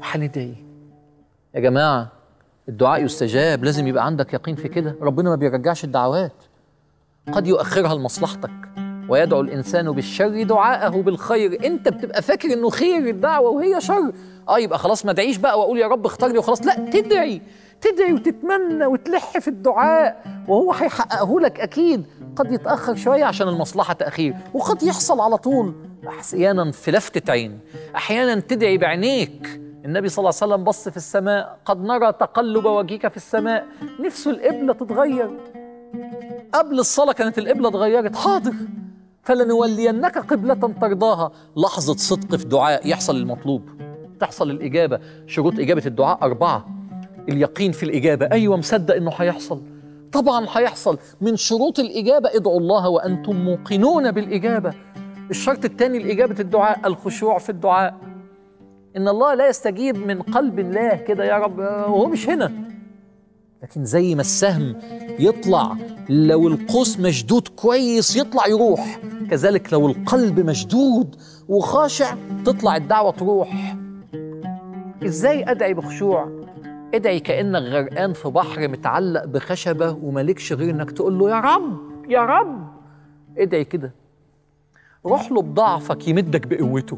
هندعي يا جماعة الدعاء يستجاب لازم يبقى عندك يقين في كده ربنا ما بيرجعش الدعوات قد يؤخرها لمصلحتك ويدعو الإنسان بالشر دعاءه بالخير أنت بتبقى فاكر إنه خير الدعوة وهي شر آه يبقى خلاص ما ادعيش بقى وأقول يا رب اختار لي وخلاص لا تدعي تدعي وتتمنى وتلح في الدعاء وهو هيحققه لك أكيد قد يتأخر شوية عشان المصلحة تأخير وقد يحصل على طول أحيانا في لفتة عين أحيانا تدعي بعينيك النبي صلى الله عليه وسلم بص في السماء قد نرى تقلب وجهك في السماء نفسه القبلة تتغير قبل الصلاة كانت القبلة اتغيرت حاضر فلنولينك قبلة ترضاها لحظة صدق في دعاء يحصل المطلوب تحصل الإجابة شروط إجابة الدعاء أربعة اليقين في الإجابة أيوة مصدق إنه هيحصل طبعا هيحصل من شروط الإجابة ادعوا الله وأنتم موقنون بالإجابة الشرط الثاني لإجابة الدعاء الخشوع في الدعاء إن الله لا يستجيب من قلب الله كده يا رب وهو مش هنا لكن زي ما السهم يطلع لو القوس مشدود كويس يطلع يروح كذلك لو القلب مشدود وخاشع تطلع الدعوة تروح ازاي ادعي بخشوع ادعي كانك غرقان في بحر متعلق بخشبه ومالكش غير انك تقول له يا رب يا رب ادعي كده روح له بضعفك يمدك بقوته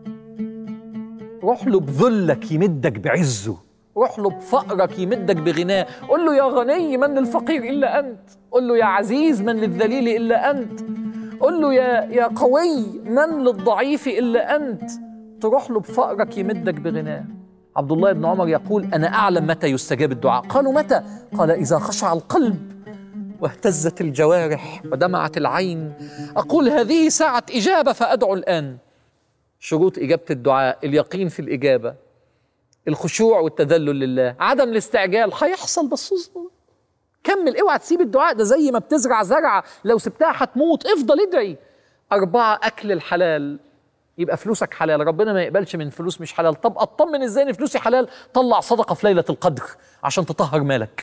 روح له بذلك يمدك بعزه روح له بفقرك يمدك بغناه قل له يا غني من للفقير الا انت قل له يا عزيز من للذليل الا انت قل له يا يا قوي من للضعيف الا انت تروح له بفقرك يمدك بغناه عبد الله بن عمر يقول انا اعلم متى يستجاب الدعاء قالوا متى قال اذا خشع القلب واهتزت الجوارح ودمعت العين اقول هذه ساعه اجابه فادعو الان شروط اجابه الدعاء اليقين في الاجابه الخشوع والتذلل لله عدم الاستعجال هيحصل بس اصبر كمل اوعى تسيب الدعاء ده زي ما بتزرع زرعه لو سبتها هتموت افضل ادعي أربعة أكل الحلال يبقى فلوسك حلال ربنا ما يقبلش من فلوس مش حلال طب اطمن ازاي ان فلوسي حلال طلع صدقه في ليله القدر عشان تطهر مالك